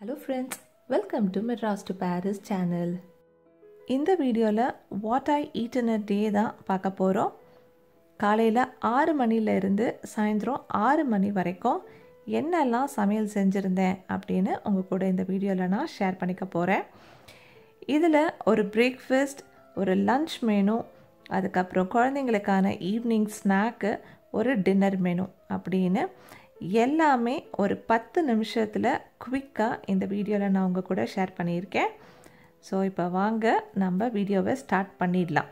hello friends welcome to Madras to Paris channel இந்த வீடியோவில் what I eat in a டே தான் பார்க்க போகிறோம் காலையில் ஆறு மணிலேருந்து சாயந்தரம் ஆறு மணி வரைக்கும் என்னெல்லாம் சமையல் செஞ்சுருந்தேன் அப்படின்னு உங்கள் கூட இந்த வீடியோவில் நான் ஷேர் பண்ணிக்க போகிறேன் இதில் ஒரு பிரேக்ஃபாஸ்ட் ஒரு லன்ச் மெனு அதுக்கப்புறம் குழந்தைங்களுக்கான ஈவினிங் ஸ்நாக்கு ஒரு டின்னர் மெனு அப்படின்னு எல்லாமே ஒரு பத்து நிமிஷத்தில் குவிக்காக இந்த வீடியோவில் நான் உங்கள் கூட ஷேர் பண்ணியிருக்கேன் ஸோ இப்போ வாங்க நம்ம வீடியோவை ஸ்டார்ட் பண்ணிடலாம்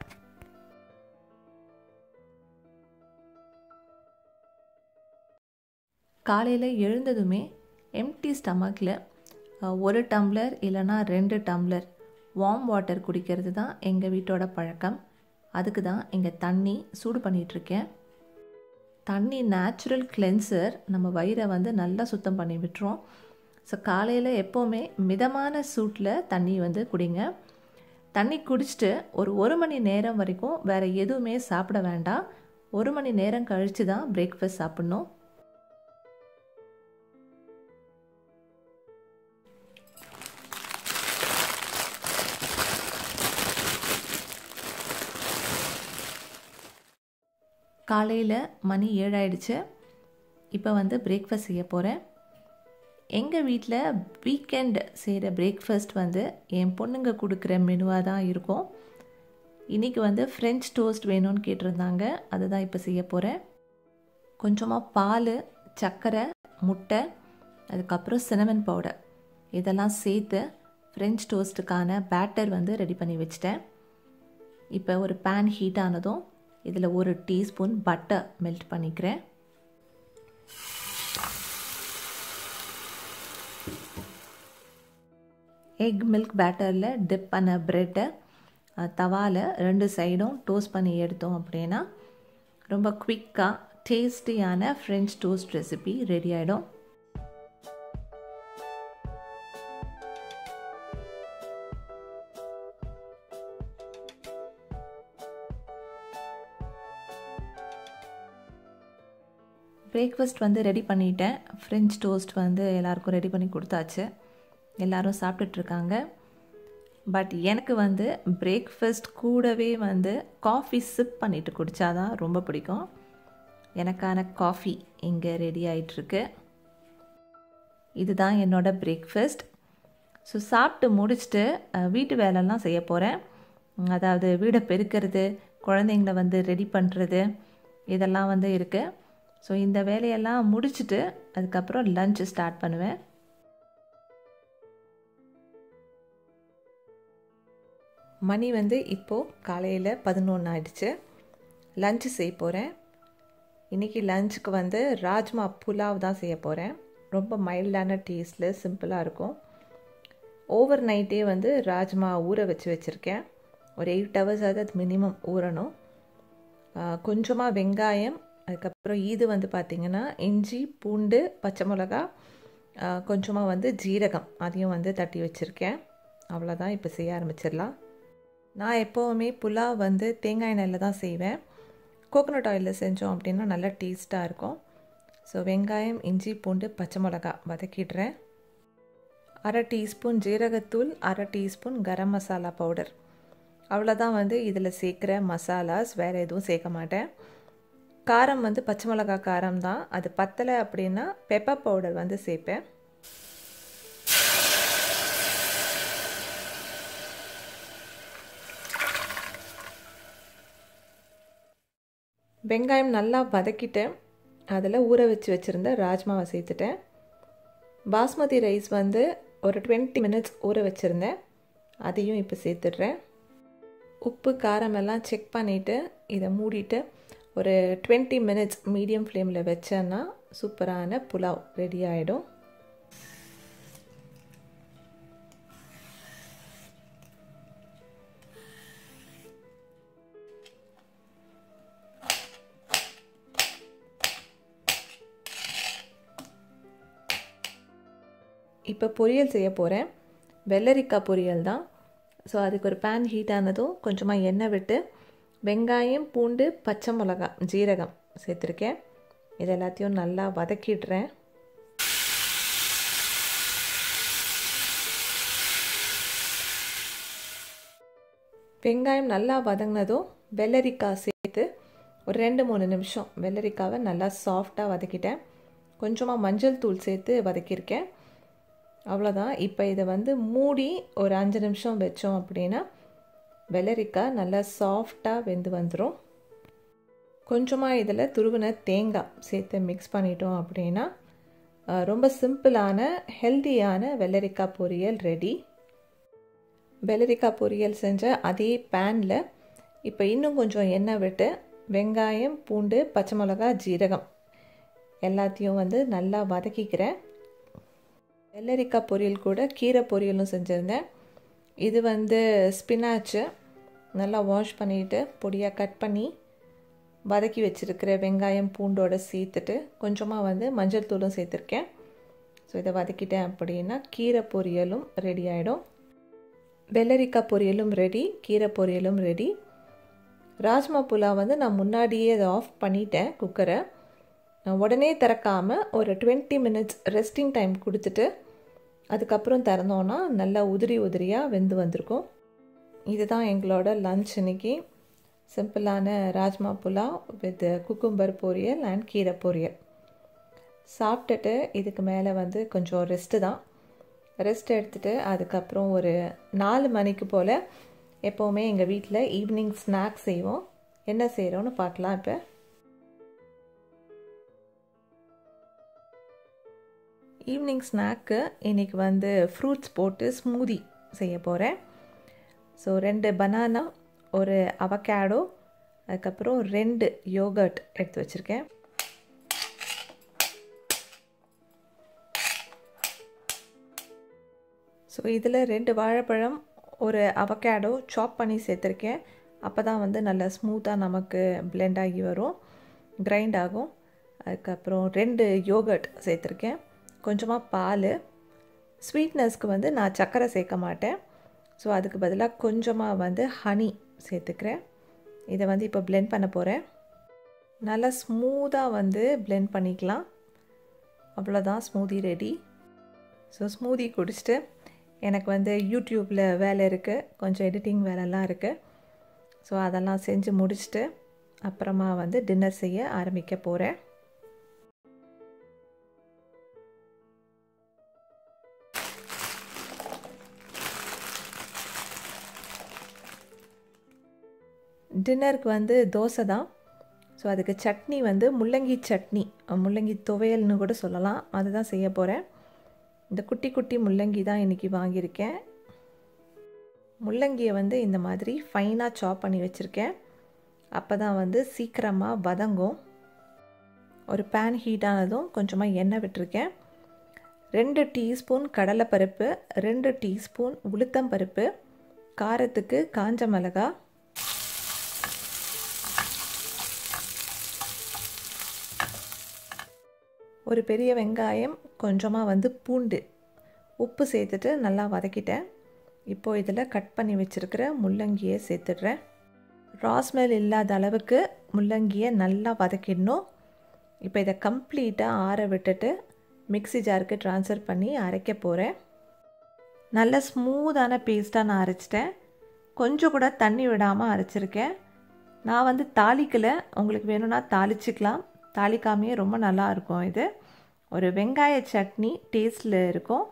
காலையில் எழுந்ததுமே எம்டி ஸ்டமக்கில் ஒரு டம்ளர் இல்லைனா ரெண்டு டம்ளர் வார்ம் வாட்டர் குடிக்கிறது தான் எங்கள் வீட்டோட பழக்கம் அதுக்கு தான் இங்கே தண்ணி சூடு பண்ணிகிட்ருக்கேன் தண்ணி நேச்சுரல் கிளென்சர் நம்ம வயிறை வந்து நல்லா சுத்தம் பண்ணி விட்டுரும் ஸோ காலையில் எப்போவுமே மிதமான சூட்டில் தண்ணி வந்து குடிங்க தண்ணி குடிச்சிட்டு ஒரு ஒரு மணி நேரம் வரைக்கும் வேறு எதுவுமே சாப்பிட வேண்டாம் ஒரு மணி நேரம் கழித்து தான் பிரேக்ஃபாஸ்ட் சாப்பிட்ணும் காலையில் மணி ஏழாயிடுச்சு இப்போ வந்து பிரேக்ஃபாஸ்ட் செய்ய போகிறேன் எங்கள் வீட்டில் வீக்கெண்ட் செய்கிற பிரேக்ஃபாஸ்ட் வந்து என் பொண்ணுங்க கொடுக்குற மெனுவாக தான் இருக்கும் இன்றைக்கி வந்து ஃப்ரெஞ்ச் டோஸ்ட் வேணும்னு கேட்டிருந்தாங்க அதை தான் இப்போ செய்ய போகிறேன் கொஞ்சமாக பால் சர்க்கரை முட்டை அதுக்கப்புறம் சினமன் பவுடர் இதெல்லாம் சேர்த்து ஃப்ரெஞ்ச் டோஸ்ட்டுக்கான பேட்டர் வந்து ரெடி பண்ணி வச்சிட்டேன் இப்போ ஒரு பேன் ஹீட் ஆனதும் இதில் ஒரு டீஸ்பூன் பட்டர் மெல்ட் பண்ணிக்கிறேன் எக் மில்க் பேட்டரில் டிப் பண்ண ப்ரெட்டை தவாவில் ரெண்டு சைடும் டோஸ்ட் பண்ணி எடுத்தோம் அப்படின்னா ரொம்ப குவிக்காக டேஸ்டியான ஃப்ரெஞ்ச் டோஸ்ட் ரெசிபி ரெடி ஆகிடும் பிரேக்ஃபாஸ்ட் வந்து ரெடி பண்ணிட்டேன் ஃப்ரெஞ்ச் டோஸ்ட் வந்து எல்லாருக்கும் ரெடி பண்ணி கொடுத்தாச்சு எல்லோரும் சாப்பிட்டுட்ருக்காங்க பட் எனக்கு வந்து பிரேக்ஃபாஸ்ட் கூடவே வந்து காஃபி சிப் பண்ணிவிட்டு குடித்தாதான் ரொம்ப பிடிக்கும் எனக்கான காஃபி இங்கே ரெடி ஆகிட்டுருக்கு இதுதான் என்னோடய பிரேக்ஃபாஸ்ட் ஸோ சாப்பிட்டு முடிச்சுட்டு வீட்டு வேலைலாம் செய்ய போகிறேன் அதாவது வீடை பெருக்கிறது குழந்தைங்கள வந்து ரெடி பண்ணுறது இதெல்லாம் வந்து இருக்குது ஸோ இந்த வேலையெல்லாம் முடிச்சுட்டு அதுக்கப்புறம் லஞ்சு ஸ்டார்ட் பண்ணுவேன் மணி வந்து இப்போது காலையில் பதினொன்று ஆயிடுச்சு லஞ்சு செய்ய போகிறேன் இன்றைக்கி லஞ்சுக்கு வந்து ராஜ்மா புலாவ் தான் செய்ய போகிறேன் ரொம்ப மைல்டான டேஸ்ட்டில் சிம்பிளாக இருக்கும் ஓவர் நைட்டே வந்து ராஜ்மா ஊற வச்சு வச்சுருக்கேன் ஒரு எயிட் ஹவர்ஸ் அது மினிமம் ஊறணும் கொஞ்சமாக வெங்காயம் அதுக்கப்புறம் இது வந்து பார்த்திங்கன்னா இஞ்சி பூண்டு பச்சை மிளகா கொஞ்சமாக வந்து ஜீரகம் அதையும் வந்து தட்டி வச்சுருக்கேன் அவ்வளோதான் இப்போ செய்ய ஆரம்பிச்சிடலாம் நான் எப்போவுமே புலாவ் வந்து தேங்காய் எண்ணெயில் தான் செய்வேன் கோகோனட் ஆயிலில் செஞ்சோம் அப்படின்னா நல்லா டேஸ்ட்டாக இருக்கும் ஸோ வெங்காயம் இஞ்சி பூண்டு பச்சை மிளகா வதக்கிடுறேன் அரை டீஸ்பூன் ஜீரகத்தூள் அரை டீஸ்பூன் கரம் மசாலா பவுடர் அவ்வளோதான் வந்து இதில் சேர்க்குற மசாலாஸ் வேறு எதுவும் சேர்க்க மாட்டேன் காரம் வந்து பச்சை மிளகா காரம் தான் அது பத்தலை அப்படின்னா பெப்பர் பவுடர் வந்து சேர்ப்பேன் வெங்காயம் நல்லா வதக்கிட்டேன் அதில் ஊற வச்சு வச்சுருந்த ராஜ்மாவை சேர்த்துட்டேன் பாஸ்மதி ரைஸ் வந்து ஒரு டுவெண்ட்டி மினிட்ஸ் ஊற வச்சுருந்தேன் அதையும் இப்போ சேர்த்துடுறேன் உப்பு காரம் எல்லாம் செக் பண்ணிவிட்டு இதை மூடிட்டு ஒரு டுவெண்ட்டி மினிட்ஸ் மீடியம் ஃப்ளேமில் வச்சேன்னா சூப்பரான புலாவ் ரெடி ஆகிடும் இப்போ பொரியல் செய்ய போகிறேன் வெள்ளரிக்காய் பொரியல் தான் ஸோ அதுக்கு ஒரு பேன் ஹீட் ஆனதும் கொஞ்சமாக எண்ணெய் விட்டு வெங்காயம் பூண்டு பச்சை மிளகா ஜீரகம் சேர்த்துருக்கேன் இது எல்லாத்தையும் நல்லா வதக்கிடுறேன் வெங்காயம் நல்லா வதங்கினதும் வெள்ளரிக்காய் சேர்த்து ஒரு ரெண்டு மூணு நிமிஷம் வெள்ளரிக்காவை நல்லா சாஃப்டாக வதக்கிட்டேன் கொஞ்சமாக மஞ்சள் தூள் சேர்த்து வதக்கியிருக்கேன் அவ்வளோதான் இப்போ இதை வந்து மூடி ஒரு அஞ்சு நிமிஷம் வச்சோம் அப்படின்னா வெள்ளரிக்காய் நல்லா சாஃப்டாக வெந்து வந்துடும் கொஞ்சமாக இதில் துருவின தேங்காய் சேர்த்து மிக்ஸ் பண்ணிட்டோம் அப்படின்னா ரொம்ப சிம்பிளான ஹெல்த்தியான வெள்ளரிக்காய் பொரியல் ரெடி வெள்ளரிக்காய் பொரியல் செஞ்ச அதே பேனில் இப்போ இன்னும் கொஞ்சம் எண்ணெய் விட்டு வெங்காயம் பூண்டு பச்சை மிளகா ஜீரகம் எல்லாத்தையும் வந்து நல்லா வதக்கிக்கிறேன் வெள்ளரிக்காய் பொரியல் கூட கீரை பொரியலும் செஞ்சுருந்தேன் இது வந்து ஸ்பினாச்சு நல்லா வாஷ் பண்ணிவிட்டு பொடியாக கட் பண்ணி வதக்கி வச்சுருக்கிற வெங்காயம் பூண்டோடு சேர்த்துட்டு கொஞ்சமாக வந்து மஞ்சள் தூளும் சேர்த்துருக்கேன் ஸோ இதை வதக்கிட்டேன் அப்படின்னா கீரை பொரியலும் ரெடி ஆகிடும் வெள்ளரிக்காய் பொரியலும் ரெடி கீரை பொரியலும் ரெடி ராஜ்மா புலாவ் வந்து நான் முன்னாடியே அதை ஆஃப் பண்ணிட்டேன் குக்கரை உடனே திறக்காமல் ஒரு டுவெண்ட்டி மினிட்ஸ் ரெஸ்டிங் டைம் கொடுத்துட்டு அதுக்கப்புறம் திறந்தோன்னா நல்லா உதிரி உதிரியாக வெந்து வந்திருக்கும் இதுதான் எங்களோட லன்ச் இன்னைக்கு சிம்பிளான rajma pulao with cucumber poriyal and கீரை பொரியல் சாப்பிட்டுட்டு இதுக்கு மேலே வந்து கொஞ்சம் ரெஸ்ட்டு தான் ரெஸ்ட் எடுத்துகிட்டு அதுக்கப்புறம் ஒரு நாலு மணிக்கு போல் எப்போவுமே எங்கள் வீட்டில் ஈவினிங் ஸ்நாக்ஸ் செய்வோம் என்ன செய்கிறோன்னு பார்க்கலாம் இப்போ ஈவினிங் ஸ்நாக்கு இன்றைக்கி வந்து ஃப்ரூட்ஸ் போட்டு ஸ்மூதி செய்ய போகிறேன் ஸோ ரெண்டு பனானா ஒரு அவகேடோ அதுக்கப்புறம் ரெண்டு யோகர்ட் எடுத்து வச்சுருக்கேன் ஸோ இதில் ரெண்டு வாழைப்பழம் ஒரு அவகேடோ சாப் பண்ணி சேர்த்துருக்கேன் அப்போ தான் வந்து நல்லா ஸ்மூத்தாக நமக்கு பிளெண்ட் ஆகி வரும் கிரைண்ட் ஆகும் அதுக்கப்புறம் ரெண்டு யோகர்ட் சேர்த்துருக்கேன் கொஞ்சமாக பால் ஸ்வீட்னஸ்க்கு வந்து நான் சர்க்கரை சேர்க்க மாட்டேன் ஸோ அதுக்கு பதிலாக கொஞ்சமாக வந்து ஹனி சேர்த்துக்கிறேன் இதை வந்து இப்போ பிளெண்ட் பண்ண போகிறேன் நல்லா ஸ்மூத்தாக வந்து பிளெண்ட் பண்ணிக்கலாம் அவ்வளோதான் ஸ்மூதி ரெடி ஸோ ஸ்மூதி குடிச்சிட்டு எனக்கு வந்து யூடியூப்பில் வேலை இருக்குது கொஞ்சம் எடிட்டிங் வேலைலாம் இருக்குது ஸோ அதெல்லாம் செஞ்சு முடிச்சுட்டு அப்புறமா வந்து டின்னர் செய்ய ஆரம்பிக்க போகிறேன் டின்னருக்கு வந்து தோசை தான் ஸோ அதுக்கு சட்னி வந்து முள்ளங்கி சட்னி முள்ளங்கி துவையல்னு கூட சொல்லலாம் அதுதான் செய்ய போகிறேன் இந்த குட்டி குட்டி முள்ளங்கி தான் இன்றைக்கி வாங்கியிருக்கேன் முள்ளங்கியை வந்து இந்த மாதிரி ஃபைனாக சாப் பண்ணி வச்சுருக்கேன் அப்போ தான் வந்து சீக்கிரமாக வதங்கும் ஒரு பேன் ஹீட் ஆனதும் கொஞ்சமாக எண்ணெய் விட்டுருக்கேன் ரெண்டு டீஸ்பூன் கடலைப்பருப்பு ரெண்டு டீஸ்பூன் உளுத்தம் பருப்பு காரத்துக்கு காஞ்ச மிளகா ஒரு பெரிய வெங்காயம் கொஞ்சமாக வந்து பூண்டு உப்பு சேர்த்துட்டு நல்லா வதக்கிட்டேன் இப்போது இதில் கட் பண்ணி வச்சுருக்கிற முள்ளங்கியை சேர்த்துடுறேன் ராஸ்மெல் இல்லாத அளவுக்கு முள்ளங்கியை நல்லா வதக்கிடணும் இப்போ இதை கம்ப்ளீட்டாக ஆற விட்டுட்டு மிக்சி ஜாருக்கு ட்ரான்ஸ்ஃபர் பண்ணி அரைக்க போகிறேன் நல்ல ஸ்மூத்தான பேஸ்ட்டாக நான் அரைச்சிட்டேன் கொஞ்சம் கூட தண்ணி விடாமல் அரைச்சிருக்கேன் நான் வந்து தாளிக்கலை உங்களுக்கு வேணும்னா தாளிச்சிக்கலாம் தாளிக்காமையே ரொம்ப நல்லா இருக்கும் இது ஒரு வெங்காய சட்னி டேஸ்டில் இருக்கும்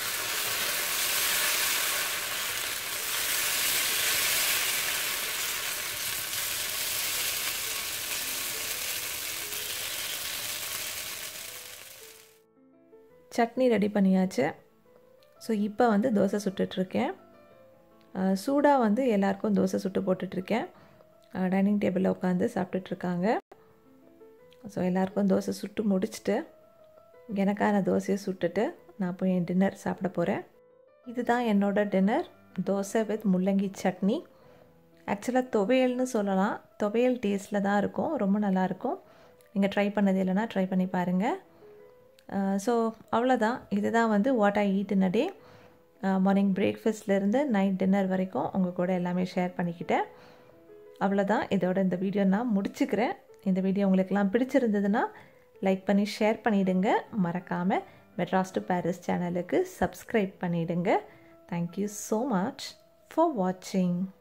சட்னி ரெடி பண்ணியாச்சு ஸோ இப்போ வந்து தோசை சுட்டுட்ருக்கேன் சூடாக வந்து எல்லாருக்கும் தோசை சுட்டு போட்டுட்ருக்கேன் டைனிங் டேபிளில் உட்காந்து சாப்பிட்டுட்ருக்காங்க ஸோ எல்லாருக்கும் தோசை சுட்டு முடிச்சுட்டு எனக்கான தோசையை சுட்டுட்டு நான் போய் என் டின்னர் சாப்பிட போகிறேன் இதுதான் என்னோட டின்னர் தோசை வித் முள்ளங்கி சட்னி ஆக்சுவலாக துவையல்னு சொல்லலாம் துவையல் டேஸ்ட்டில் தான் இருக்கும் ரொம்ப நல்லாயிருக்கும் நீங்கள் ட்ரை பண்ணது இல்லைனா ட்ரை பண்ணி பாருங்கள் ஸோ அவ்வளோதான் இதுதான் வந்து what I eat in a day morning பிரேக்ஃபாஸ்ட்லேருந்து நைட் டின்னர் வரைக்கும் உங்கள் கூட எல்லாமே ஷேர் பண்ணிக்கிட்டேன் அவ்வளோதான் இதோட இந்த வீடியோ நான் முடிச்சுக்கிறேன் இந்த வீடியோ உங்களுக்கெல்லாம் பிடிச்சிருந்ததுன்னா லைக் பண்ணி ஷேர் பண்ணிவிடுங்க மறக்காமல் மெட்ராஸ் டு பாரிஸ் சேனலுக்கு சப்ஸ்கிரைப் பண்ணிவிடுங்க தேங்க்யூ ஸோ மச் ஃபார் வாட்சிங்